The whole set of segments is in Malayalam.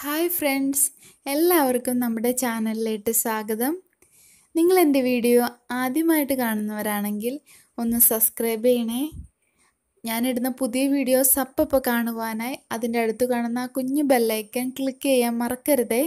ഹായ് ഫ്രണ്ട്സ് എല്ലാവർക്കും നമ്മുടെ ചാനലിലേക്ക് സ്വാഗതം നിങ്ങൾ എൻ്റെ വീഡിയോ ആദ്യമായിട്ട് കാണുന്നവരാണെങ്കിൽ ഒന്ന് സബ്സ്ക്രൈബ് ചെയ്യണേ ഞാനിടുന്ന പുതിയ വീഡിയോസ് അപ്പോൾ കാണുവാനായി അതിൻ്റെ അടുത്ത് കാണുന്ന ആ കുഞ്ഞു ബെല്ലൈക്കൺ ക്ലിക്ക് ചെയ്യാൻ മറക്കരുതേ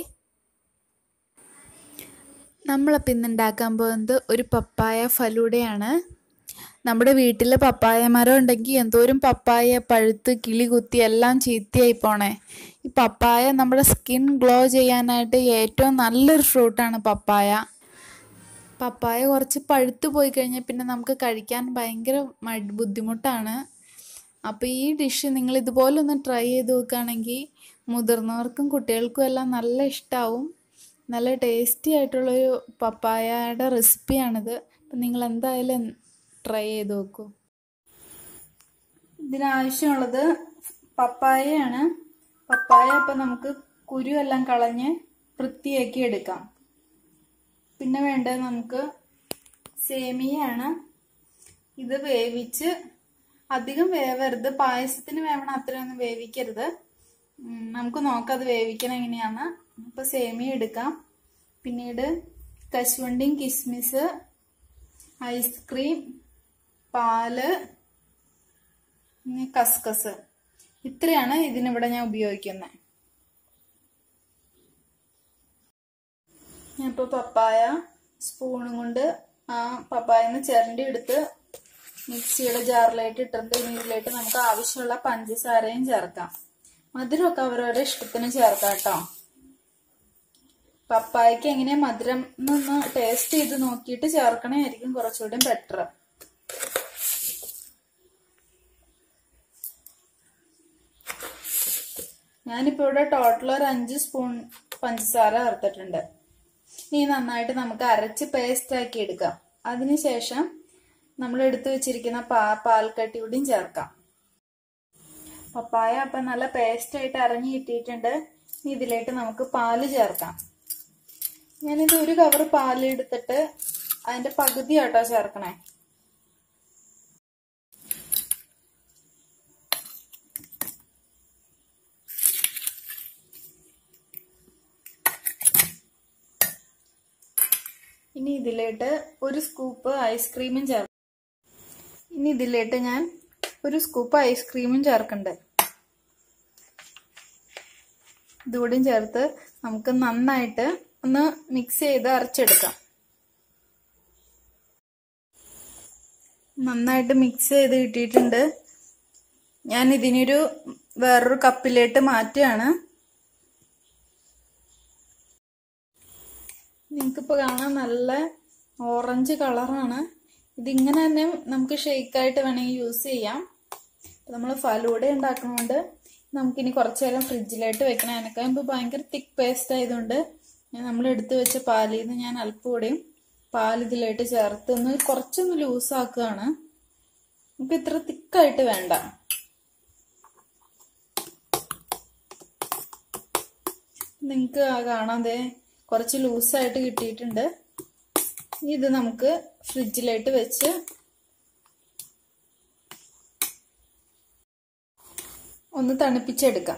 നമ്മളപ്പോൾ ഇന്ന് ഉണ്ടാക്കാൻ പോകുന്നത് ഒരു പപ്പായ ഫലൂടയാണ് നമ്മുടെ വീട്ടിൽ പപ്പായ മരം ഉണ്ടെങ്കിൽ എന്തോരം പപ്പായ പഴുത്ത് കിളി കുത്തി എല്ലാം ചീത്തയായി പോണേ ഈ പപ്പായ നമ്മുടെ സ്കിൻ ഗ്ലോ ചെയ്യാനായിട്ട് ഏറ്റവും നല്ലൊരു ഫ്രൂട്ടാണ് പപ്പായ പപ്പായ കുറച്ച് പഴുത്ത് പോയി കഴിഞ്ഞാൽ പിന്നെ നമുക്ക് കഴിക്കാൻ ഭയങ്കര മടി ബുദ്ധിമുട്ടാണ് അപ്പോൾ ഈ ഡിഷ് നിങ്ങൾ ഇതുപോലെ ഒന്ന് ട്രൈ ചെയ്ത് നോക്കുകയാണെങ്കിൽ മുതിർന്നവർക്കും കുട്ടികൾക്കും എല്ലാം നല്ല ഇഷ്ടമാവും നല്ല ടേസ്റ്റി ആയിട്ടുള്ളൊരു പപ്പായയുടെ റെസിപ്പിയാണിത് അപ്പം നിങ്ങൾ എന്തായാലും ട്രൈ ചെയ്ത് നോക്കൂ ഇതിനാവശ്യമുള്ളത് പപ്പായയാണ് പപ്പായ അപ്പം നമുക്ക് കുരു എല്ലാം കളഞ്ഞ് വൃത്തിയാക്കി എടുക്കാം പിന്നെ വേണ്ടത് നമുക്ക് സേമിയയാണ് ഇത് വേവിച്ച് അധികം വേവരുത് പായസത്തിന് വേവണം അത്രയൊന്നും വേവിക്കരുത് നമുക്ക് നോക്കാം അത് വേവിക്കണം എങ്ങനെയാന്ന് അപ്പൊ സേമിയ എടുക്കാം പിന്നീട് കശുവണ്ടിയും കിസ്മിസ് ഐസ്ക്രീം പാല് കസ്കസ് ഇത്രയാണ് ഇതിനിവിടെ ഞാൻ ഉപയോഗിക്കുന്നത് ഞാൻ ഇപ്പോൾ പപ്പായ സ്പൂണും കൊണ്ട് ആ പപ്പായന്ന് ചിരണ്ടി എടുത്ത് മിക്സിയുടെ ജാറിലായിട്ട് ഇട്ടിട്ട് ഇനി ഇതിലായിട്ട് നമുക്ക് ആവശ്യമുള്ള പഞ്ചസാരയും ചേർക്കാം മധുരമൊക്കെ അവരവരുടെ ഇഷ്ടത്തിന് ചേർക്കാം കേട്ടോ പപ്പായക്ക് എങ്ങനെ മധുരം എന്നൊന്ന് ടേസ്റ്റ് ചെയ്ത് നോക്കിയിട്ട് ചേർക്കണമായിരിക്കും കുറച്ചുകൂടി ബെറ്റർ ഞാനിപ്പോ ഇവിടെ ടോട്ടൽ ഒരു അഞ്ച് സ്പൂൺ പഞ്ചസാര ചേർത്തിട്ടുണ്ട് ഇനി നന്നായിട്ട് നമുക്ക് അരച്ച് പേസ്റ്റ് ആക്കി എടുക്കാം അതിനുശേഷം നമ്മൾ എടുത്തു വെച്ചിരിക്കുന്ന പാ പാൽക്കട്ടി കൂടിയും ചേർക്കാം പപ്പായ അപ്പൊ നല്ല പേസ്റ്റ് ആയിട്ട് അരഞ്ഞു കിട്ടിയിട്ടുണ്ട് ഇനി ഇതിലേക്ക് നമുക്ക് പാല് ചേർക്കാം ഞാനിത് ഒരു കവർ പാല് എടുത്തിട്ട് അതിന്റെ പകുതി ആട്ടോ ചേർക്കണേ ഇനി ഇതിലേട്ട് ഒരു സ്കൂപ്പ് ഐസ്ക്രീമും ചേർക്കും ഇനി ഇതിലേട്ട് ഞാൻ ഒരു സ്കൂപ്പ് ഐസ്ക്രീമും ചേർക്കണ്ട് ഇതുകൂടിയും ചേർത്ത് നമുക്ക് നന്നായിട്ട് ഒന്ന് മിക്സ് ചെയ്ത് അരച്ചെടുക്കാം നന്നായിട്ട് മിക്സ് ചെയ്ത് കിട്ടിയിട്ടുണ്ട് ഞാൻ ഇതിനൊരു വേറൊരു കപ്പിലേട്ട് മാറ്റുകയാണ് നിങ്ങൾക്കിപ്പോൾ കാണാൻ നല്ല ഓറഞ്ച് കളറാണ് ഇതിങ്ങനെ തന്നെ നമുക്ക് ഷെയ്ക്കായിട്ട് വേണമെങ്കിൽ യൂസ് ചെയ്യാം നമ്മൾ ഫലൂട ഉണ്ടാക്കുന്നതുകൊണ്ട് നമുക്കിനി കുറച്ച് നേരം ഫ്രിഡ്ജിലായിട്ട് വെക്കണം അതിനൊക്കെ ഇപ്പോൾ ഭയങ്കര തിക്ക് പേസ്റ്റ് ആയതുകൊണ്ട് നമ്മൾ എടുത്തു വെച്ച പാലിൽ നിന്ന് ഞാൻ അല്പം കൂടെയും പാൽ ഇതിലായിട്ട് ചേർത്ത് ഒന്ന് കുറച്ചൊന്ന് ലൂസാക്കുകയാണ് നമുക്ക് ഇത്ര തിക്കായിട്ട് വേണ്ട നിങ്ങൾക്ക് കാണാതെ കുറച്ച് ലൂസായിട്ട് കിട്ടിയിട്ടുണ്ട് ഇത് നമുക്ക് ഫ്രിഡ്ജിലായിട്ട് വെച്ച് ഒന്ന് തണുപ്പിച്ചെടുക്കാം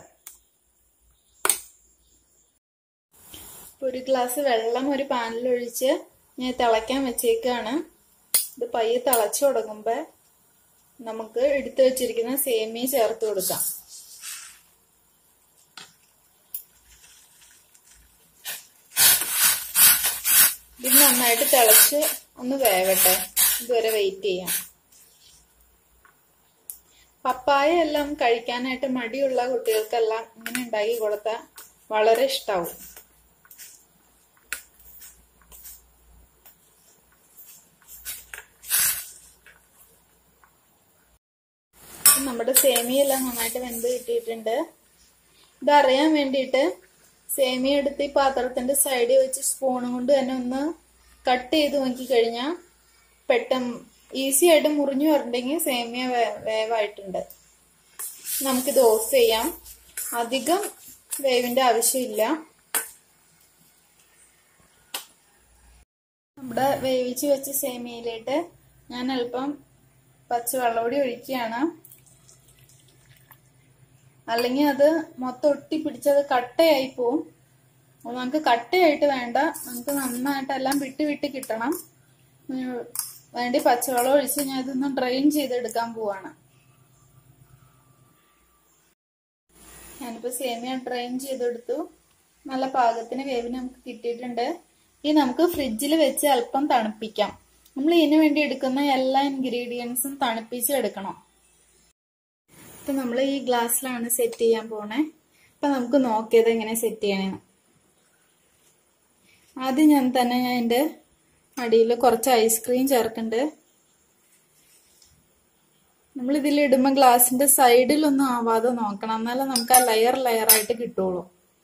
ഒരു ഗ്ലാസ് വെള്ളം ഒരു പാനിലൊഴിച്ച് ഞാൻ തിളയ്ക്കാൻ വെച്ചേക്കാണ് ഇത് പയ്യെ തിളച്ചു തുടങ്ങുമ്പോൾ നമുക്ക് എടുത്തു വെച്ചിരിക്കുന്ന സേമിയ ചേർത്ത് കൊടുക്കാം ഇത് നന്നായിട്ട് തിളച്ച് ഒന്ന് വേവട്ടെ ഇതുവരെ വെയിറ്റ് ചെയ്യാം പപ്പായ എല്ലാം കഴിക്കാനായിട്ട് മടിയുള്ള കുട്ടികൾക്കെല്ലാം ഇങ്ങനെ ഉണ്ടാക്കി കൊടുത്താൽ വളരെ ഇഷ്ടാവും നമ്മുടെ സേമിയെല്ലാം നന്നായിട്ട് വെന്ത് കിട്ടിയിട്ടുണ്ട് ഇതറിയാൻ വേണ്ടിയിട്ട് സേമിയ എടുത്ത് ഈ പാത്രത്തിന്റെ സൈഡിൽ വെച്ച് സ്പൂണും കൊണ്ട് തന്നെ ഒന്ന് കട്ട് ചെയ്ത് നോക്കി കഴിഞ്ഞാൽ പെട്ടെന്ന് ഈസി ആയിട്ട് മുറിഞ്ഞു വരണ്ടെങ്കിൽ സേമിയ വേവായിട്ടുണ്ട് നമുക്കിത് ഓഫ് ചെയ്യാം അധികം വേവിന്റെ ആവശ്യമില്ല നമ്മുടെ വേവിച്ച് വെച്ച സേമിയയിലേക്ക് ഞാൻ അല്പം പച്ചവെള്ളം കൂടി ഒഴിക്കുകയാണ് അല്ലെങ്കിൽ അത് മൊത്തം ഒട്ടി പിടിച്ചത് കട്ടയായി പോവും അപ്പൊ നമുക്ക് കട്ടയായിട്ട് വേണ്ട നമുക്ക് നന്നായിട്ട് എല്ലാം വിട്ട് വിട്ട് കിട്ടണം ഉം, വേണ്ടി പച്ചവെള്ളം ഒഴിച്ച് ഞാൻ ഇതൊന്ന് ഡ്രെയിൻ ചെയ്തെടുക്കാൻ പോവാണ് ഞാനിപ്പോ സേമിയ ഡ്രെയിൻ ചെയ്തെടുത്തു നല്ല പാകത്തിന് വേവിന് നമുക്ക് കിട്ടിയിട്ടുണ്ട് ഇനി നമുക്ക് ഫ്രിഡ്ജിൽ വെച്ച് അല്പം തണുപ്പിക്കാം നമ്മൾ ഇതിനു വേണ്ടി എടുക്കുന്ന എല്ലാ ഇൻഗ്രീഡിയൻസും തണുപ്പിച്ച് എടുക്കണം ഇപ്പൊ നമ്മൾ ഈ ഗ്ലാസ്സിലാണ് സെറ്റ് ചെയ്യാൻ പോണേ അപ്പൊ നമുക്ക് നോക്കിയത് എങ്ങനെ സെറ്റ് ചെയ്യണമെന്ന് ആദ്യം ഞാൻ തന്നെ ഞാൻ എൻ്റെ അടിയിൽ കുറച്ച് ഐസ്ക്രീം ചേർക്കുന്നുണ്ട് നമ്മൾ ഇതിൽ ഇടുമ്പോൾ ഗ്ലാസിന്റെ സൈഡിലൊന്നും ആവാതെ നോക്കണം എന്നാലേ നമുക്ക് ആ ലെയർ ലെയർ ആയിട്ട് കിട്ടുള്ളൂ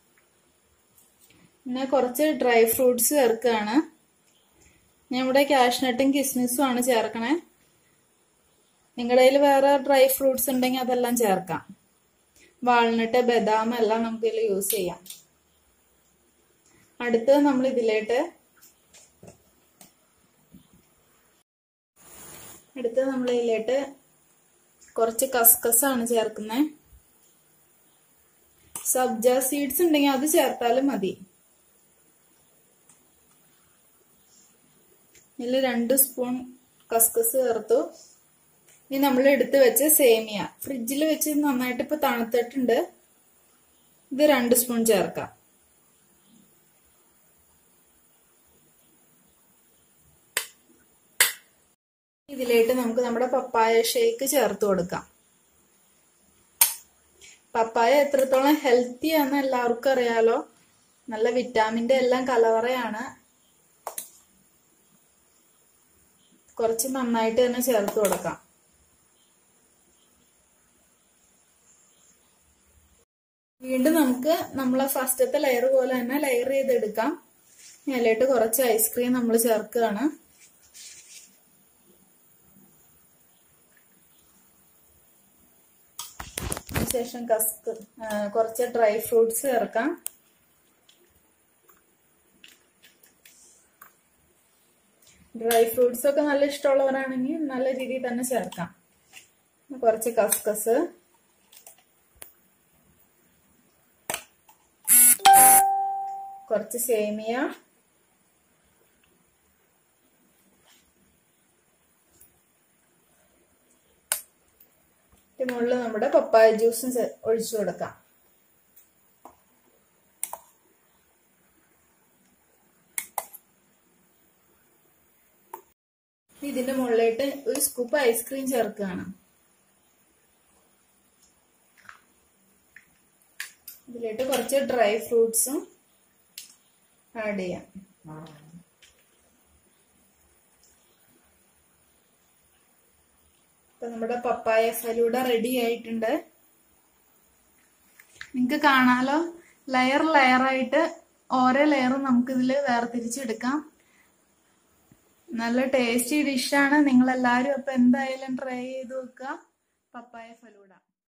പിന്നെ കുറച്ച് ഡ്രൈ ഫ്രൂട്ട്സ് ചേർക്കുകയാണ് ഞാൻ ഇവിടെ കാഷ്നട്ടും കിസ്മിസും ആണ് ചേർക്കണേ നിങ്ങളുടെ കയ്യിൽ വേറെ ഡ്രൈ ഫ്രൂട്ട്സ് ഉണ്ടെങ്കിൽ അതെല്ലാം ചേർക്കാം വാൾനട്ട് ബദാം എല്ലാം നമുക്ക് ഇതിൽ യൂസ് ചെയ്യാം അടുത്തത് നമ്മൾ ഇതിലേട്ട് അടുത്തത് നമ്മൾ ഇതിലേട്ട് കുറച്ച് കസ്കസ് ആണ് ചേർക്കുന്നത് സബ്ജ സീഡ്സ് ഉണ്ടെങ്കിൽ അത് ചേർത്താലും മതി ഇതിൽ രണ്ട് സ്പൂൺ കസ്കസ് ചേർത്തു ഇനി നമ്മൾ എടുത്ത് വെച്ച സേമിയ ഫ്രിഡ്ജിൽ വെച്ച് നന്നായിട്ട് ഇപ്പൊ തണുത്തിട്ടുണ്ട് ഇത് രണ്ട് സ്പൂൺ ചേർക്കാം ഇതിലേക്ക് നമുക്ക് നമ്മുടെ പപ്പായ ഷേക്ക് ചേർത്ത് കൊടുക്കാം പപ്പായ എത്രത്തോളം ഹെൽത്തി ആണെന്ന് എല്ലാവർക്കും അറിയാലോ നല്ല വിറ്റാമിന്റെ എല്ലാം കലവറയാണ് കുറച്ച് നന്നായിട്ട് തന്നെ ചേർത്ത് കൊടുക്കാം വീണ്ടും നമുക്ക് നമ്മളെ ഫസ്റ്റത്തെ ലെയർ പോലെ തന്നെ ലെയർ ചെയ്തെടുക്കാം മേലോട്ട് കുറച്ച് ഐസ്ക്രീം നമ്മൾ ചേർക്കുകയാണ് അതിനുശേഷം കസ്ക് കുറച്ച് ഡ്രൈ ഫ്രൂട്ട്സ് ചേർക്കാം ഡ്രൈ ഫ്രൂട്ട്സ് ഒക്കെ നല്ല ഇഷ്ടമുള്ളവരാണെങ്കിൽ നല്ല രീതിയിൽ തന്നെ ചേർക്കാം കുറച്ച് കസ്കസ് കുറച്ച് സേമിയ മുകളിൽ നമ്മുടെ പപ്പായ ജ്യൂസും ഒഴിച്ചു കൊടുക്കാം ഇതിന്റെ മുകളിലായിട്ട് ഒരു സ്കൂപ്പ് ഐസ്ക്രീം ചേർക്കുകയാണ് ഇതിലേക്ക് കുറച്ച് ഡ്രൈ ഫ്രൂട്ട്സും ആഡ് ചെയ്യാം ഇപ്പൊ നമ്മുടെ പപ്പായ ഫലൂഡ റെഡി ആയിട്ടുണ്ട് നിങ്ങക്ക് കാണാലോ ലെയർ ലെയർ ആയിട്ട് ഓരോ ലെയറും നമുക്ക് ഇതിൽ വേർതിരിച്ചെടുക്കാം നല്ല ടേസ്റ്റി ഡിഷാണ് നിങ്ങൾ എല്ലാവരും അപ്പൊ എന്തായാലും ട്രൈ ചെയ്ത് നോക്കുക പപ്പായ ഫലൂഡ